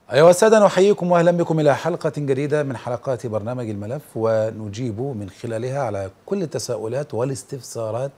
أيها السادة نحييكم وأهلا بكم إلى حلقة جديدة من حلقات برنامج الملف ونجيب من خلالها على كل التساؤلات والاستفسارات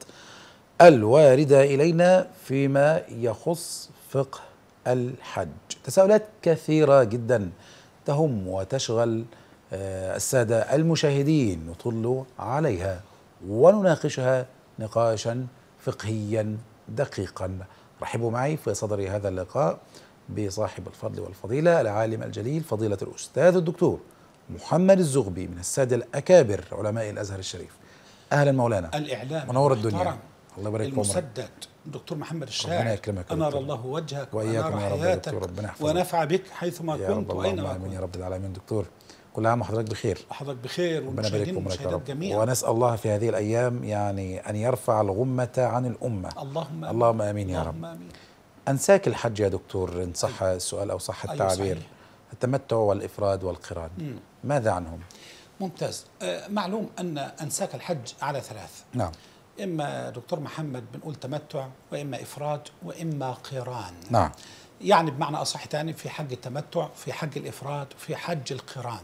الواردة إلينا فيما يخص فقه الحج تساؤلات كثيرة جدا تهم وتشغل آه، السادة المشاهدين نطل عليها ونناقشها نقاشا فقهيا دقيقا رحبوا معي في صدر هذا اللقاء بصاحب الفضل والفضيلة العالم الجليل فضيلة الأستاذ الدكتور محمد الزغبي من السادة الأكابر علماء الأزهر الشريف أهلا مولانا الإعلام منور الدنيا المحترم الله يبارك في عمرك المسدد دكتور محمد الشاعر ربنا يكرمك يا أنار دكتور. الله وجهك وإياكم وأنار يا رب يا حياتك دكتور، ربنا يحفظك. ونفع بك حيثما يا كنت رب وأينما اللهم آمين يا كنت رب العالمين دكتور كل عام وحضرتك بخير حضرتك بخير ربنا يبارك والمشاهدين في عمرك يا والمشاهدات رب جميعا ونسأل الله في هذه الأيام يعني أن يرفع الغمة عن الأمة اللهم آمين. اللهم آمين يا رب اللهم آمين أنساك الحج يا دكتور إن صح السؤال أو صح أيوة التعبير صحيح. التمتع والإفراد والقران ماذا عنهم؟ ممتاز آه، معلوم أن أنساك الحج على ثلاث نعم إما دكتور محمد بنقول تمتع وإما إفراد وإما قران نعم يعني بمعنى أصح تاني في حج التمتع في حج الإفراد في حج القران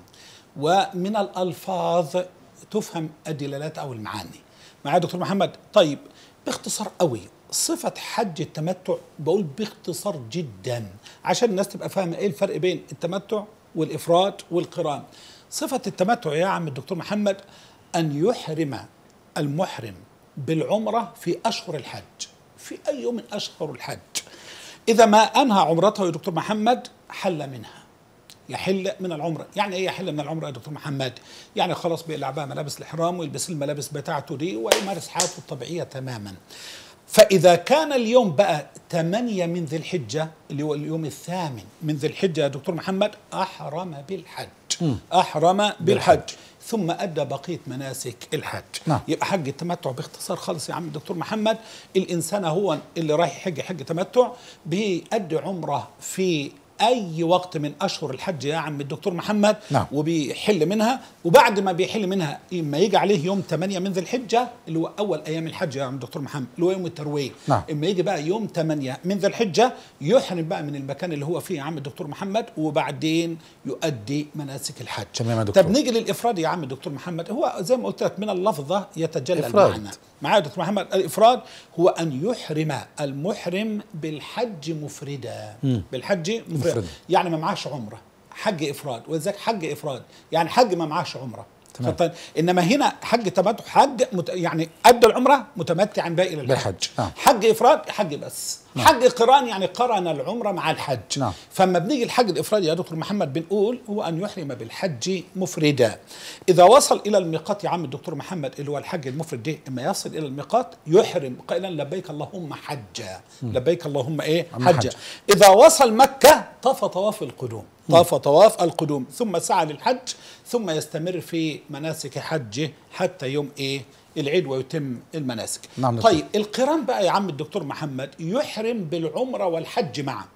ومن الألفاظ تفهم الدلالات أو المعاني معايا دكتور محمد طيب باختصار قوي صفة حج التمتع بقول باختصار جدا عشان الناس تبقى فاهمة ايه الفرق بين التمتع والإفراد والقران صفة التمتع يا عم الدكتور محمد أن يحرم المحرم بالعمرة في أشهر الحج في أي يوم من أشهر الحج إذا ما أنهى عمرته يا دكتور محمد حل منها يحل من العمرة يعني ايه يحل من العمرة يا دكتور محمد يعني خلاص بيقلع بقى ملابس الإحرام ويلبس الملابس بتاعته دي ويمارس حياته الطبيعية تماما فإذا كان اليوم بقى 8 من ذي الحجة اللي هو اليوم الثامن من ذي الحجة يا دكتور محمد أحرم بالحج أحرم بالحج ثم أدى بقية مناسك الحج نعم. يبقى حج التمتع باختصار خالص يا عم الدكتور محمد الإنسان هو اللي رايح يحج حج تمتع بيأدي عمرة في أي وقت من أشهر الحج يا عم الدكتور محمد نعم. وبيحل منها وبعد ما بيحل منها اما يجي عليه يوم 8 من ذي الحجه اللي هو اول ايام الحج يا عم دكتور محمد اللي هو يوم الترويه نعم. اما يجي بقى يوم 8 من ذي الحجه يحرم بقى من المكان اللي هو فيه يا عم الدكتور محمد وبعدين يؤدي مناسك الحج تمام يا دكتور. طب نيجي للافراد يا عم الدكتور محمد هو زي ما قلت لك من اللفظه يتجلى إفراد. المعنى معايا يا دكتور محمد الافراد هو ان يحرم المحرم بالحج مفردا بالحج مفردا مفردا. يعني ما معاش عمره حج افراد ولذلك حج افراد يعني حج ما معاش عمره تمام. فطن- انما هنا حج تمتع حج مت يعني ادى العمره متمتعا باقي الى الحج بالحج، نعم. حج افراد حج بس حج قران يعني قرن العمره مع الحج نعم. فما بنيجي الحج الافراد يا دكتور محمد بنقول هو ان يحرم بالحج مفردا اذا وصل الى الميقات يا عم الدكتور محمد اللي هو الحج المفرد ده اما يصل الى الميقات يحرم قائلا لبيك اللهم حجا لبيك اللهم ايه عم حجا حج. اذا وصل مكه طاف طواف القدوم طاف طواف القدوم ثم سعى للحج ثم يستمر في مناسك حجه حتى يوم ايه العيد ويتم المناسك نعم دكتور. طيب القران بقى يا عم الدكتور محمد يحرم بالعمره والحج معا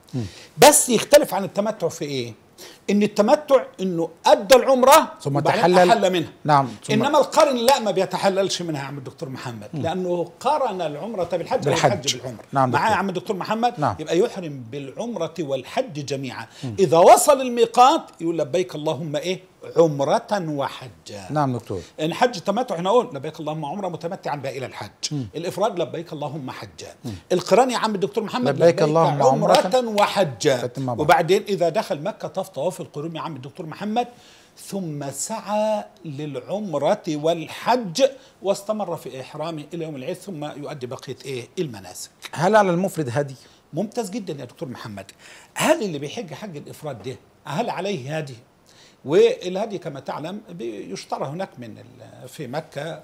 بس يختلف عن التمتع في ايه ان التمتع انه ادى العمره ثم وبعدين تحلل. احل منها نعم، ثم- انما القرن لا ما بيتحللش منها يا عم الدكتور محمد لانه قرن العمره بالحج بالحج. والحج بالعمره نعم معايا دكتور. يا عم الدكتور محمد نعم. يبقى يحرم بالعمره والحج جميعا اذا وصل الميقات يقول لبيك اللهم ايه عمره وحجا نعم دكتور ان حج التمتع هنا اقول لبيك اللهم عمره متمتعا بها الى الحج الافراد لبيك اللهم حجا القران يا عم الدكتور محمد لبيك اللهم عمرة عمره وحجا فتم مع بعض. وبعدين اذا دخل مكه طاف طواف القدوم يا عم الدكتور محمد ثم سعى للعمرة والحج واستمر في إحرامه إلى يوم العيد ثم يؤدي بقية إيه المناسك هل على المفرد هدي؟ ممتاز جدا يا دكتور محمد هل اللي بيحج حج الافراد ده هل عليه هدي والهدي كما تعلم بيشترى هناك من ال- في مكه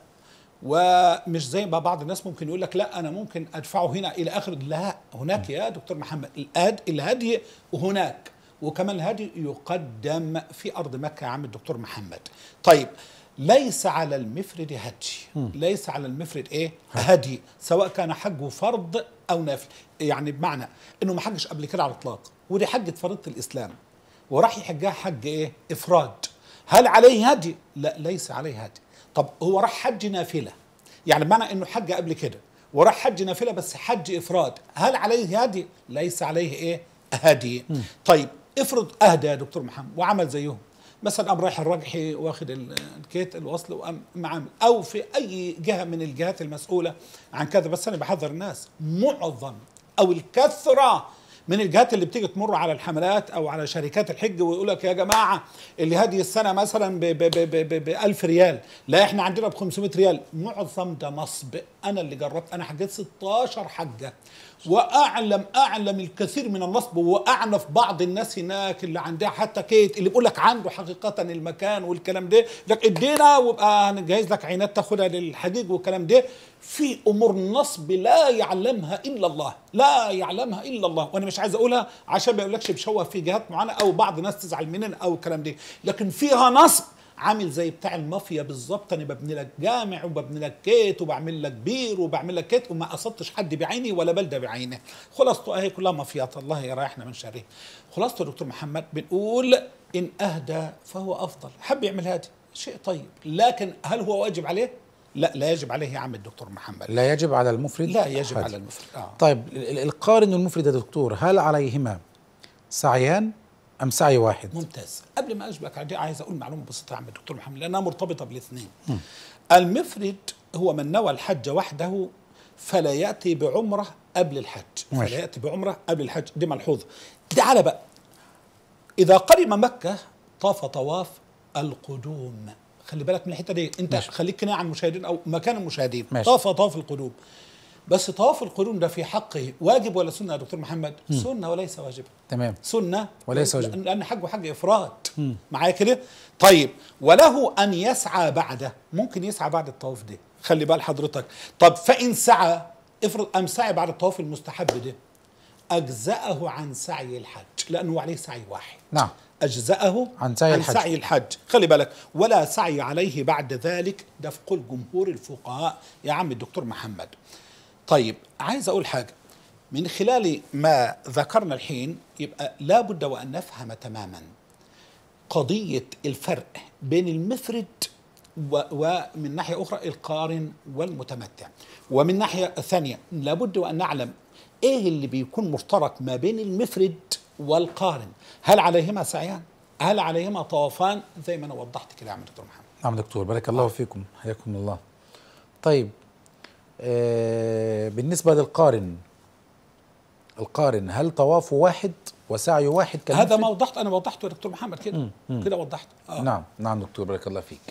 ومش زي ما بعض الناس ممكن يقول لك لا انا ممكن ادفعه هنا الى اخر لا هناك يا دكتور محمد الاد الهدي هناك وكمان الهدي يقدم في ارض مكه يا عم الدكتور محمد طيب ليس على المفرد هدي ليس على المفرد ايه هدي سواء كان حجه فرض او نافل يعني بمعنى انه ما حجش قبل كده على الاطلاق ودي حجه فريضه الاسلام وراح يحجها حج ايه افراد هل عليه هدي لا ليس عليه هدي طب هو راح حج نافله يعني بمعنى انه حج قبل كده وراح حج نافله بس حج افراد هل عليه هدي ليس عليه ايه هدي طيب افرض اهدى يا دكتور محمد وعمل زيهم مثلا قام رايح الرجحي واخد ال- الكيت الوصل وقام معامل او في اي جهه من الجهات المسؤوله عن كذا بس انا بحذر الناس معظم او الكثره من الجهات اللي بتيجي تمر على الحملات او على شركات الحج ويقول لك يا جماعه اللي هذه السنه مثلا ب ب ب ب ب 1000 ريال لا احنا عندنا ب 500 ريال معظم ده نصب انا اللي جربت انا حجيت 16 حجه واعلم اعلم الكثير من النصب واعنف بعض الناس هناك اللي عندها حتى كيت اللي بيقول لك عنده حقيقه المكان والكلام ده لك ادينا وابقى هنجهز لك عينات تاخدها للحديد والكلام ده في امور نصب لا يعلمها الا الله لا يعلمها الا الله وانا مش عايز اقولها عشان ما يقولكش بشوه في جهات معينه او بعض الناس تزعل مننا او الكلام ده لكن فيها نصب عامل زي بتاع المافيا بالظبط انا ببني لك جامع وببني لك كيت وبعمل لك بير وبعمل لك كيت وما قصدتش حد بعيني ولا بلده بعينه خلاصته اهي كلها مافيات الله يريحنا من شره خلاصته يا دكتور محمد بنقول ان اهدى فهو افضل حب يعمل هادي شيء طيب لكن هل هو واجب عليه لا لا يجب عليه يا عم الدكتور محمد لا يجب على المفرد لا يجب حج. على المفرد آه. طيب ال- ال- القارن والمفرد يا دكتور هل عليهما سعيان ام سعي واحد ممتاز قبل ما اجبك على دي عايز اقول معلومه بسيطه يا عم الدكتور محمد لانها مرتبطه بالاثنين المفرد هو من نوى الحج وحده فلا ياتي بعمره قبل الحج ماشي. فلا ياتي بعمره قبل الحج دي ملحوظه تعالى بقى اذا قدم مكه طاف طواف القدوم خلي بالك من الحته دي انت ماشي. خليك كده عن المشاهدين او مكان المشاهدين ماشي. طاف طواف القدوم بس طواف القدوم ده في حقه واجب ولا سنه يا دكتور محمد سنه وليس واجبا تمام سنه وليس واجبا. لان حجه حج افراد معايا كده طيب وله ان يسعى بعده ممكن يسعى بعد الطواف ده خلي بال حضرتك طب فان سعى افرض ام سعي بعد الطواف المستحب ده اجزاه عن سعي الحج لانه عليه سعي واحد نعم اجزاه عن سعي عن الحج. سعي الحج خلي بالك ولا سعي عليه بعد ذلك ده في قول جمهور الفقهاء يا عم الدكتور محمد طيب عايز اقول حاجه من خلال ما ذكرنا الحين يبقى لابد وان نفهم تماما قضيه الفرق بين المفرد و- ومن ناحيه اخرى القارن والمتمتع ومن ناحيه ثانيه لابد وان نعلم ايه اللي بيكون مشترك ما بين المفرد والقارن هل عليهما سعيان هل عليهما طوافان زي ما انا وضحت كده يا عم دكتور محمد نعم دكتور بارك الله فيكم حياكم الله طيب آه بالنسبة للقارن القارن هل طوافه واحد وسعيه واحد هذا كالمفرد؟ ما وضحت انا وضحته يا دكتور محمد كده مم، مم. كده وضحت آه. نعم نعم دكتور بارك الله فيك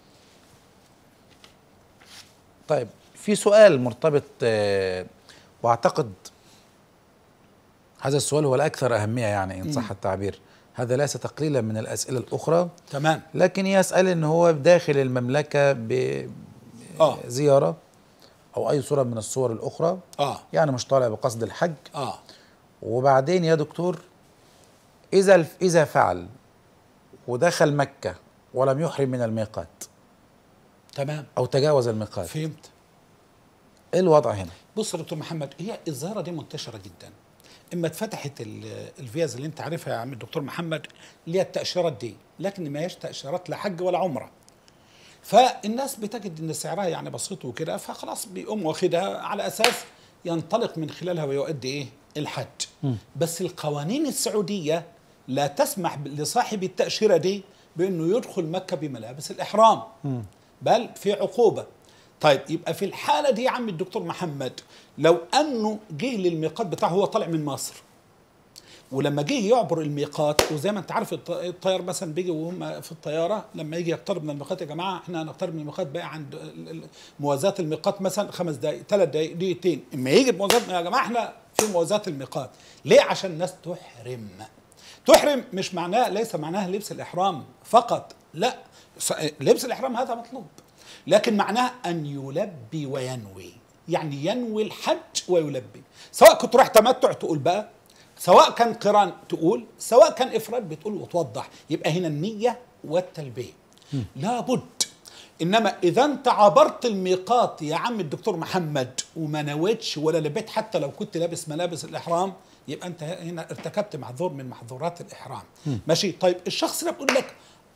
طيب في سؤال مرتبط آه واعتقد هذا السؤال هو الاكثر اهميه يعني ان صح التعبير هذا ليس تقليلا من الاسئله الاخرى تمام لكن يسال ان هو داخل المملكه اه بزياره او اي صوره من الصور الاخرى اه يعني مش طالع بقصد الحج اه وبعدين يا دكتور اذا اذا فعل ودخل مكه ولم يحرم من الميقات تمام او تجاوز الميقات فهمت ايه الوضع هنا بص يا دكتور محمد هي الظاهره دي منتشره جدا اما اتفتحت ال- الفيز اللي انت عارفها يا عم الدكتور محمد اللي هي التاشيرات دي لكن ما هيش تاشيرات لا حج ولا عمره فالناس بتجد ان سعرها يعني بسيط وكده فخلاص بيقوم واخدها على اساس ينطلق من خلالها ويؤدي ايه الحج بس القوانين السعوديه لا تسمح ب- لصاحب التاشيره دي بانه يدخل مكه بملابس الاحرام بل في عقوبه طيب يبقى في الحاله دي يا عم الدكتور محمد لو انه جه للميقات بتاعه هو طالع من مصر ولما جه يعبر الميقات وزي ما انت عارف الط- الطيار مثلا بيجي وهم في الطياره لما يجي يقترب من الميقات يا جماعه احنا هنقترب من الميقات بقى عند ال- ال- موازاه الميقات مثلا خمس دقائق ثلاث دقائق دقيقتين اما يجي بموازاه يا جماعه احنا في موازاه الميقات ليه عشان الناس تحرم تحرم مش معناه ليس معناها لبس الاحرام فقط لا س- لبس الاحرام هذا مطلوب لكن معناه ان يلبي وينوي يعني ينوي الحج ويلبي سواء كنت رايح تمتع تقول بقى سواء كان قران تقول سواء كان افراد بتقول وتوضح يبقى هنا النيه والتلبيه لابد انما اذا انت عبرت الميقات يا عم الدكتور محمد وما نويتش ولا لبيت حتى لو كنت لابس ملابس الاحرام يبقى انت هنا ارتكبت محظور من محظورات الاحرام ماشي طيب الشخص ده بيقول لك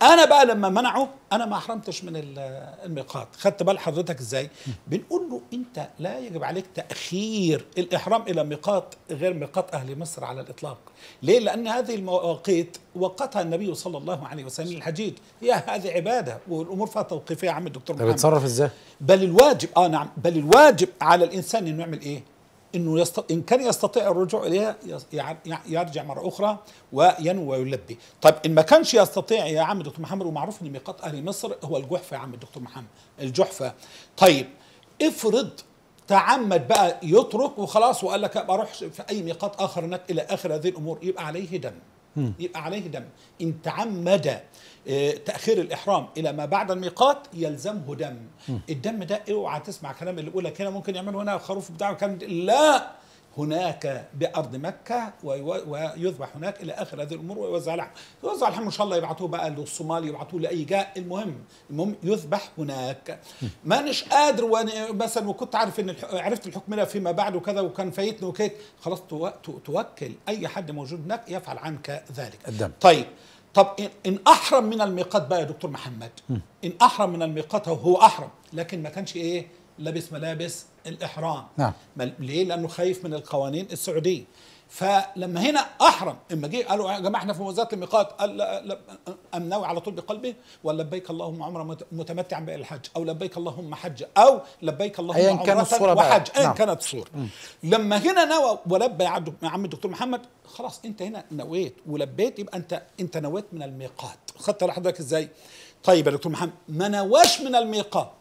انا بقى لما منعه انا ما احرمتش من ال- الميقات خدت بال حضرتك ازاي بنقول له انت لا يجب عليك تاخير الاحرام الى ميقات غير ميقات اهل مصر على الاطلاق ليه لان هذه المواقيت وقتها النبي صلى الله عليه وسلم للحجيج هي هذه عباده والامور فيها توقيفيه يا عم الدكتور طب محمد يتصرف ازاي؟ بل الواجب اه نعم بل الواجب على الانسان انه يعمل ايه؟ انه يست... ان كان يستطيع الرجوع اليها يص- يع- يع- يرجع مره اخرى وينوي ويلبي. طيب ان ما كانش يستطيع يا عم دكتور محمد ومعروف ان ميقات اهل مصر هو الجحفه يا عم الدكتور محمد الجحفه. طيب افرض تعمد بقى يترك وخلاص وقال لك ابقى اروح في اي ميقات اخر هناك الى اخر هذه الامور يبقى عليه دم. يبقى عليه دم ان تعمد آه، تاخير الاحرام الى ما بعد الميقات يلزمه دم الدم ده اوعى تسمع كلام اللي يقول لك هنا ممكن يعملوا هنا الخروف بتاعه كان لا هناك بارض مكه ويو- ويذبح هناك الى اخر هذه الامور ويوزع لحم يوزع لحم ان شاء الله يبعثوه بقى للصومال يبعثوه لاي جهه المهم المهم يذبح هناك مانيش قادر وانا مثلا وكنت عارف ان الح- عرفت الحكم ده فيما بعد وكذا وكان فايتني وكده خلاص تو- تو- توكل اي حد موجود هناك يفعل عنك ذلك الدم. طيب طب إن- ان احرم من الميقات بقى يا دكتور محمد ان احرم من الميقات هو احرم لكن ما كانش ايه لابس ملابس الاحرام نعم. ما- ليه؟ لانه خايف من القوانين السعوديه فلما هنا احرم اما جه قالوا يا جماعه احنا في وزاره الميقات قال لا لا ام ناوي على طول بقلبه ولا لبيك اللهم عمره مت- متمتعا بالحج او لبيك اللهم حج او لبيك اللهم أياً كان عمرة الصورة بقى. وحج ايا نعم. كانت الصوره لما هنا نوى ولبى يا عبد- يا عم الدكتور محمد خلاص انت هنا نويت ولبيت يبقى انت انت نويت من الميقات خدت لحضرتك ازاي طيب يا دكتور محمد ما نواش من الميقات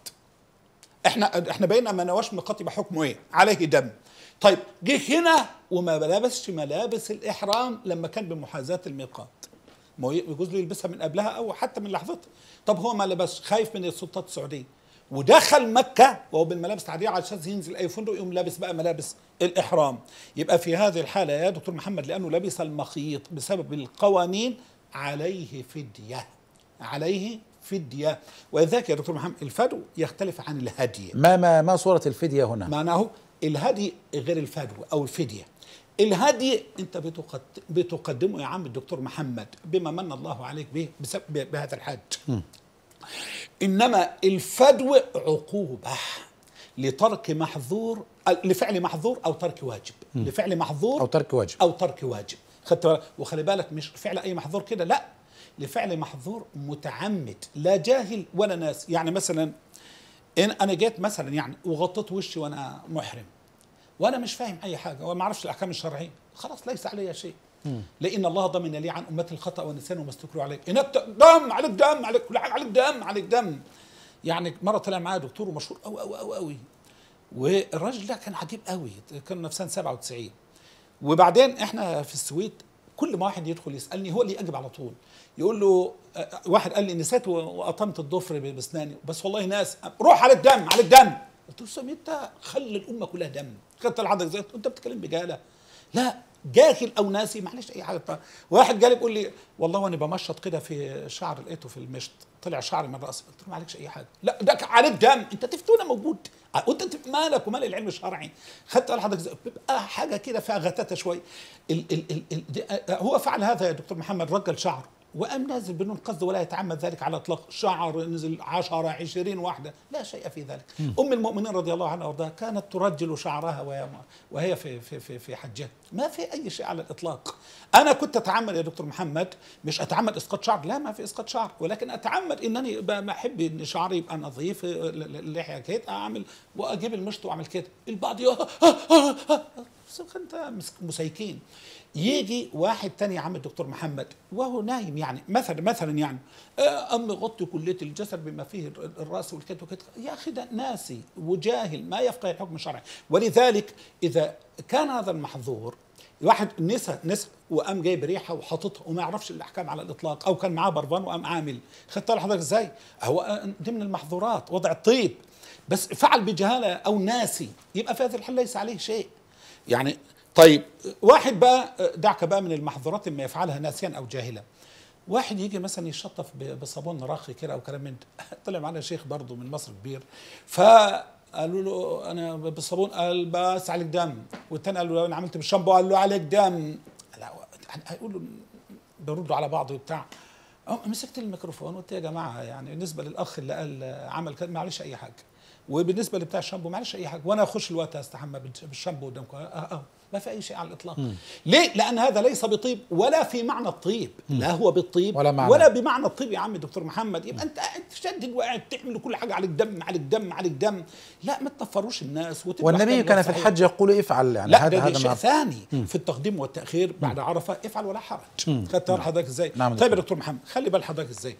احنا احنا بقينا ما نواش ميقات يبقى حكمه ايه؟ عليه دم. طيب جه هنا وما لبسش ملابس الاحرام لما كان بمحاذاه الميقات. ما هو يجوز له يلبسها من قبلها او حتى من لحظتها. طب هو ما لبسش خايف من السلطات السعوديه. ودخل مكه وهو بالملابس العاديه عشان ينزل اي فندق يقوم لابس بقى ملابس الاحرام. يبقى في هذه الحاله يا دكتور محمد لانه لبس المخيط بسبب القوانين عليه فديه. عليه فديه ولذلك يا دكتور محمد الفدو يختلف عن الهدي ما ما ما صورة الفدية هنا؟ معناه الهدي غير الفدو او الفديه الهدي انت بتقد- بتقدمه يا عم الدكتور محمد بما من الله عليك به بسبب بهذا الحج انما الفدو عقوبه لترك محظور لفعل محظور او ترك واجب لفعل محظور أو ترك واجب او ترك واجب خدت بالك وخلي بالك مش فعل اي محظور كده لا لفعل محظور متعمد لا جاهل ولا ناس يعني مثلا ان انا جيت مثلا يعني وغطيت وشي وانا محرم وانا مش فاهم اي حاجه وما اعرفش الاحكام الشرعيه خلاص ليس علي شيء لان الله ضمن لي عن امتي الخطا والنسيان وما استكروا عليه انك دم عليك دم عليك عليك دم عليك دم يعني مره طلع معايا دكتور ومشهور قوي قوي قوي قوي والراجل ده كان عجيب قوي كان في سنه 97 وبعدين احنا في السويد كل ما واحد يدخل يسالني هو اللي يجيب على طول يقول له آه، واحد قال لي نسيت و- وقطمت الضفر ب- باسناني بس والله ناس روح على الدم على الدم قلت له سامي انت خلي الامه كلها دم خدت العضك زي انت بتتكلم بجاله لا جاهل او ناسي معلش اي حاجه طبعا. واحد جالي بيقول لي والله وانا بمشط كده في شعر لقيته في المشط طلع شعري من راسي قلت له معلش اي حاجه لا ده عليك دم انت تفتونا موجود وانت انت مالك ومال العلم الشرعي خدت على حضرتك بيبقى حاجه كده فيها غتاتة شوي ال ال ال ال دي- هو فعل هذا يا دكتور محمد رجل شعره وقام نازل بدون قصد ولا يتعمد ذلك على اطلاق شعر نزل عشرة عشرين واحدة لا شيء في ذلك ام المؤمنين رضي الله عنها وارضاها كانت ترجل شعرها وهي وهي في في في في حجها ما في اي شيء على الاطلاق انا كنت اتعمد يا دكتور محمد مش اتعمد اسقاط شعر لا ما في اسقاط شعر ولكن اتعمد انني ب- بحب ان شعري يبقى نظيف اللحيه كده اعمل واجيب المشط واعمل كده البعض يقول انت مس- مسيكين يجي واحد تاني يا عم الدكتور محمد وهو نايم يعني مثلا مثلا يعني آه، أم غطي كلية الجسد بما فيه الر- الرأس والكتف وكده يا أخي ده ناسي وجاهل ما يفقه الحكم الشرعي ولذلك إذا كان هذا المحظور واحد نسى نسى وقام جايب ريحه وحاططها وما يعرفش الاحكام على الاطلاق او كان معاه برفان وقام عامل خدت بالك حضرتك ازاي؟ هو ضمن المحظورات وضع الطيب بس فعل بجهاله او ناسي يبقى في هذه الحاله ليس عليه شيء يعني طيب واحد بقى دعك بقى من المحظورات ما يفعلها ناسيا او جاهلا واحد يجي مثلا يشطف ب- بصابون راقي كده او كلام من ده طلع معانا شيخ برضه من مصر كبير فقالوا له انا بالصابون قال بس عليك دم والتاني قال له انا عملت بالشامبو قال له عليك دم لا هيقولوا بيردوا على بعض وبتاع أه، مسكت الميكروفون قلت يا جماعه يعني بالنسبه للاخ اللي قال آه، عمل كده معلش اي حاجه وبالنسبه لبتاع الشامبو معلش اي حاجه وانا اخش الوقت استحمى بالش- بالشامبو قدامكم اه اه ما في اي شيء على الاطلاق ليه لان هذا ليس بطيب ولا في معنى الطيب لا هو بالطيب ولا معنى. ولا بمعنى الطيب يا عم دكتور محمد يبقى انت قاعد تشدد وقاعد تعمل كل حاجه عليك دم عليك دم عليك دم لا ما تنفروش الناس وتبقى والنبي أحكام كان في صحيحة. الحج يقول افعل يعني لا هذا ده, هذا ده شيء ما ثاني في التقديم والتاخير بعد عرفه افعل ولا حرج خدت بال حضرتك ازاي نعم طيب يا دكتور. دكتور محمد خلي بال حضرتك ازاي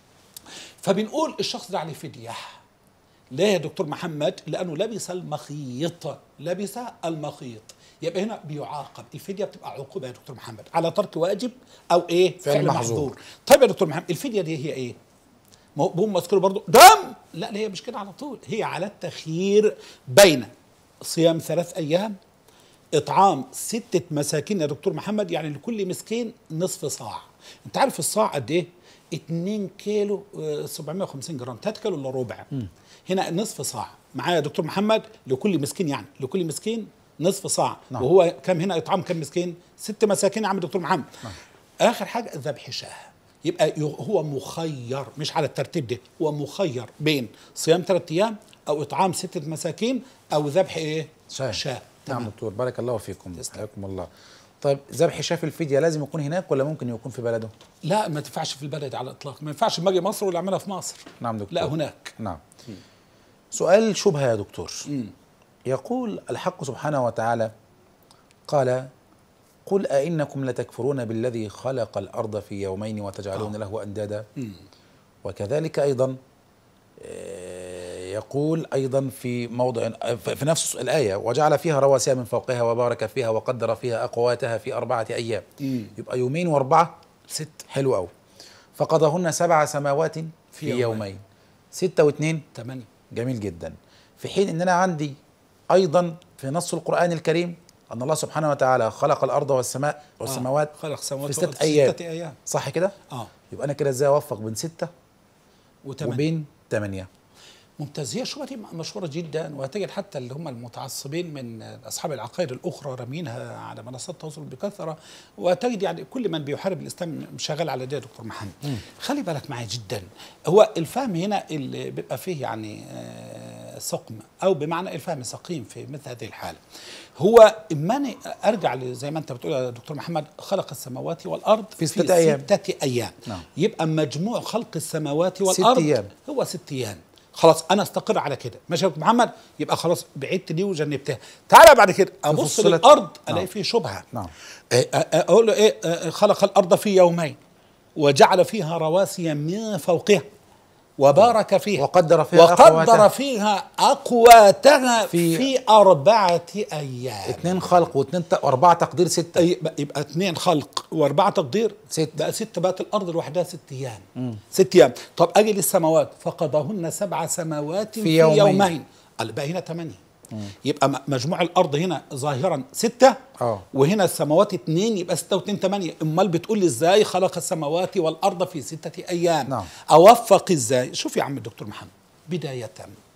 فبنقول الشخص ده عليه فديه ليه يا دكتور محمد لانه لبس المخيط لبس المخيط يبقى هنا بيعاقب الفديه بتبقى عقوبه يا دكتور محمد على ترك واجب او ايه فعل محظور. طيب يا دكتور محمد الفديه دي هي ايه ما هو هم مذكور برضو دم لا هي مش كده على طول هي على التخيير بين صيام ثلاث ايام اطعام ستة مساكين يا دكتور محمد يعني لكل مسكين نصف صاع انت عارف الصاع قد ايه 2 كيلو آه، 750 جرام 3 كيلو الا ربع هنا نصف صاع معايا يا دكتور محمد لكل مسكين يعني لكل مسكين نصف صاع نعم. وهو كم هنا اطعام كم مسكين ست مساكين يا عم دكتور محمد اخر حاجه ذبح شاه يبقى ي- هو مخير مش على الترتيب ده هو مخير بين صيام ثلاث ايام او اطعام سته مساكين او ذبح ايه شاه شاه نعم تمام دكتور بارك الله فيكم تسلم. حياكم الله طيب ذبح شاف الفدية لازم يكون هناك ولا ممكن يكون في بلده لا ما تنفعش في البلد على الاطلاق ما ينفعش لما اجي مصر ولا اعملها في مصر نعم دكتور لا هناك نعم سؤال شبهة يا دكتور يقول الحق سبحانه وتعالى قال قل أئنكم لتكفرون بالذي خلق الأرض في يومين وتجعلون آه. له أندادا وكذلك أيضا آه، يقول أيضا في موضع في نفس الآية وجعل فيها رواسي من فوقها وبارك فيها وقدر فيها أقواتها في أربعة أيام يبقى يومين وأربعة ست حلو أوي فقضاهن سبع سماوات في, في يومين. يومين ستة واثنين ثمانية جميل جدا في حين ان انا عندي ايضا في نص القران الكريم ان الله سبحانه وتعالى خلق الارض والسماء والسماوات آه. خلق سماوات في والأرض ستة ايام ستة ايام صح كده اه يبقى انا كده ازاي اوفق بين ستة وثمانية وبين ثمانية ممتاز هي الشبهه دي مشهوره جدا وهتجد حتى اللي هم المتعصبين من اصحاب العقائد الاخرى رامينها على منصات التواصل بكثره وتجد يعني كل من بيحارب الاسلام شغال على ده يا دكتور محمد خلي بالك معايا جدا هو الفهم هنا اللي بيبقى فيه يعني آه، سقم او بمعنى الفهم سقيم في مثل هذه الحاله هو اما أنا ارجع ل- زي ما انت بتقول يا دكتور محمد خلق السماوات والارض في ستة أيام. ستة ايام نعم. يبقى مجموع خلق السماوات ست والارض أيام. هو ست ايام خلاص انا استقر على كده ماشي يا دكتور محمد يبقى خلاص بعدت دي وجنبتها تعالى بعد كده ابص فصلت- للارض الاقي نعم. فيه شبهه نعم. إيه، أ- أ- اقول له ايه أ- خلق الارض في يومين وجعل فيها رواسي من فوقها وبارك فيها وقدر فيها وقدر أقواتها. فيها اقواتها في- في, في اربعه ايام اثنين خلق واثنين ت... واربعة تقدير ستة يبقى, يبقى اثنين خلق واربعه تقدير ست. بقى ست بقت الارض لوحدها ست ايام ست ايام طب اجي للسماوات فقضاهن سبع سماوات في, في يومين. يومين, يومين. قال بقى هنا ثمانيه يبقى م- مجموع الارض هنا ظاهرا ستة آه. وهنا السماوات اتنين يبقى ستة واتنين ثمانية امال بتقول لي ازاي خلق السماوات والارض في ستة ايام نعم. اوفق ازاي شوف يا عم الدكتور محمد بداية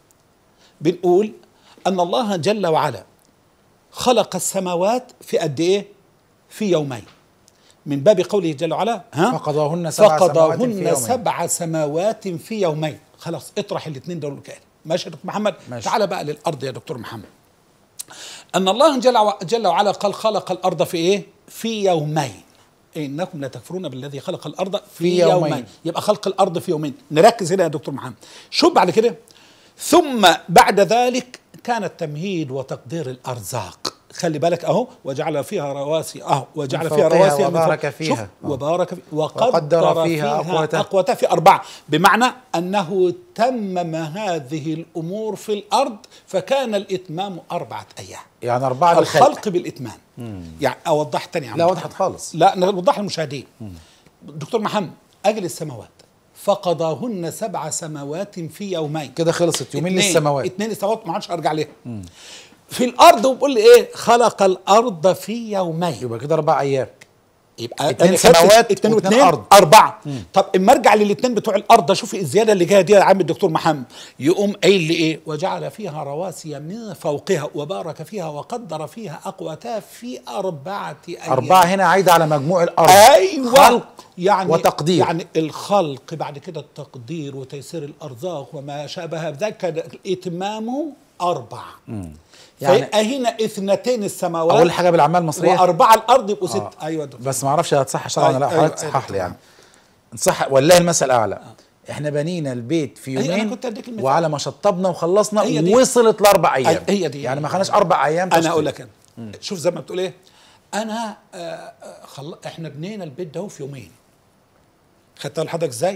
بنقول ان الله جل وعلا خلق السماوات في قد ايه في يومين من باب قوله جل وعلا ها فقضاهن سبع سماوات في فقضاهن يومين. سبع سماوات في يومين خلاص اطرح الاثنين دول كده ماشي يا دكتور محمد ماشي. تعال بقى للارض يا دكتور محمد ان الله جل وع- جل وعلا قال خلق الارض في ايه في يومين انكم لتكفرون بالذي خلق الارض في, في يومين. يومين. يبقى خلق الارض في يومين نركز هنا يا دكتور محمد شو بعد كده ثم بعد ذلك كان التمهيد وتقدير الارزاق خلي بالك اهو وجعل فيها رواسي اهو وجعل من فيها فوقها رواسي من وبارك فوق. فيها. شوف آه. وبارك فيها وقدر, وقدر فيها, فيها أقواتها. أقواتها في أربعة بمعنى أنه تمم هذه الأمور في الأرض فكان الإتمام أربعة أيام يعني أربعة بالخلق الخلق بالإتمام يعني أوضح تاني يا عم لا دكتور. وضحت خالص لا نوضح للمشاهدين دكتور محمد أجل السماوات فقضاهن سبع سماوات في يومين كده خلصت يومين اتنين- للسماوات اتنين السماوات ما عادش ارجع ليها في الارض وبقول لي ايه خلق الارض في يومين يبقى كده أربع أيام يبقى اتنين أنا خدت سماوات اتنين واتنين واتنين أرض. أربعة طب اما ارجع للاثنين بتوع الأرض أشوف الزيادة اللي جاية دي يا عم الدكتور محمد يقوم قايل لي إيه وجعل فيها رواسي من فوقها وبارك فيها وقدر فيها أقواتها في أربعة أيام أربعة هنا عايدة على مجموع الأرض ايوه خلق يعني وتقدير يعني الخلق بعد كده التقدير وتيسير الارزاق وما شابه ذلك اتمامه اربع يعني- يعني فيبقى هنا اثنتين السماوات أول حاجة بالأعمال المصرية واربعه الارض يبقوا ست آه. ايوه دكتور. بس ما اعرفش هتصح شرعا ولا لا أيوة، حضرتك أيوة، صحح لي طبعاً. يعني صح والله المثل الاعلى احنا بنينا البيت في أيوة، أنا يومين كنت أديك المثال. وعلى ما شطبنا وخلصنا هي دي. وصلت لاربع ايام أي- هي دي. يعني ما خدناش اربع ايام انا تشطيب. اقول لك انا شوف زي ما بتقول ايه انا آه، آه، خل... احنا بنينا البيت ده في يومين خدت لحضرتك ازاي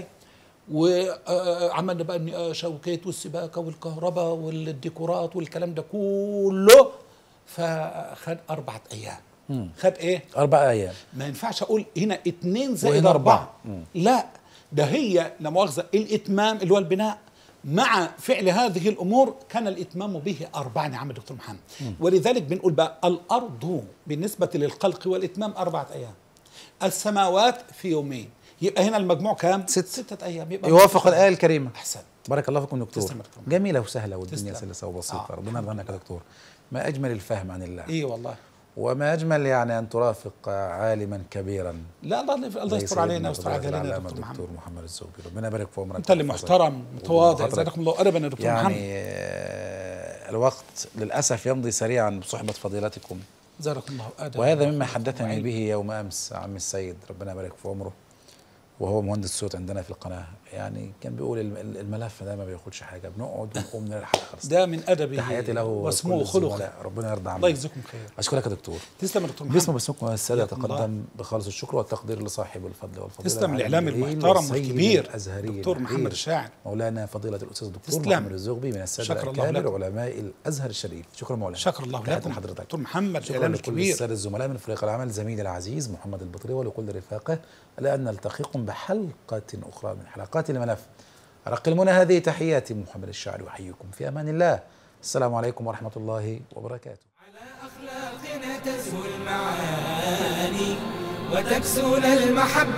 وعملنا بقى النقاشه وكيت والسباكه والكهرباء والديكورات والكلام ده كله فخد اربعه ايام خد ايه اربع ايام ما ينفعش اقول هنا اتنين زائد وهنا أربعة أربعة. لا ده هي لا مؤاخذة الإتمام اللي هو البناء مع فعل هذه الأمور كان الإتمام به أربعة يا عم دكتور محمد ولذلك بنقول بقى الأرض بالنسبة للخلق والإتمام أربعة أيام السماوات في يومين يبقى هنا المجموع كام؟ ست. ستة أيام يبقى يوافق الايه الكريمه أحسن بارك الله فيكم دكتور تسلم يا دكتور. جميله وسهله والدنيا تسلم. سلسه وبسيطه آه. ربنا يرضى عنك يا دكتور ما اجمل الفهم عن الله إيه والله وما اجمل يعني ان ترافق عالما كبيرا لا الله الله زي يستر علينا سيدنا ويستر علينا يا العلامة دكتور محمد الدكتور محمد الزوبي ربنا يبارك في عمرك أنت اللي ويحفظك. محترم متواضع وحضرتك. زادكم الله أدبا يا دكتور محمد يعني آه، الوقت للأسف يمضي سريعا بصحبة فضيلتكم زادكم الله أدبا وهذا مما وخلقكم حدثني وعلما. به يوم أمس عم السيد ربنا يبارك في عمره وهو مهندس صوت عندنا في القناة يعني كان بيقول الم- الملف ده ما بياخدش حاجة بنقعد ونقوم من الحلقة خلص ده من أدبه تحياتي له واسمه وكل خلقه الزملاء. ربنا يرضى الله عنك يجزيكم خير أشكرك يا دكتور تسلم يا دكتور باسم محمد باسمكم السادة حياكم الله. أتقدم بخالص الشكر والتقدير لصاحب الفضل والفضيلة تسلم العالم الاعلام الجليل المحترم والسيد والكبير الأزهري دكتور الحبيب محمد الشاعر مولانا فضيلة الأستاذ الدكتور تسلم. محمد الزغبي من السادة شكر الله الأكابر لكم. علماء الأزهر الشريف شكرا مولانا شكر الله تحياتي لكم لحضرتك دكتور محمد شكرا الاعلام لكل الكبير السادة الزملاء من فريق العمل زميلي العزيز محمد البطري ولكل رفاقه إلى أن نلتقيكم بحلقة أخرى من حلقات الملف أرق المنى هذه تحياتي محمد الشاعر يحييكم في أمان الله السلام عليكم ورحمة الله وبركاته أخلاقنا تزهو المعاني وتكسونا المحبة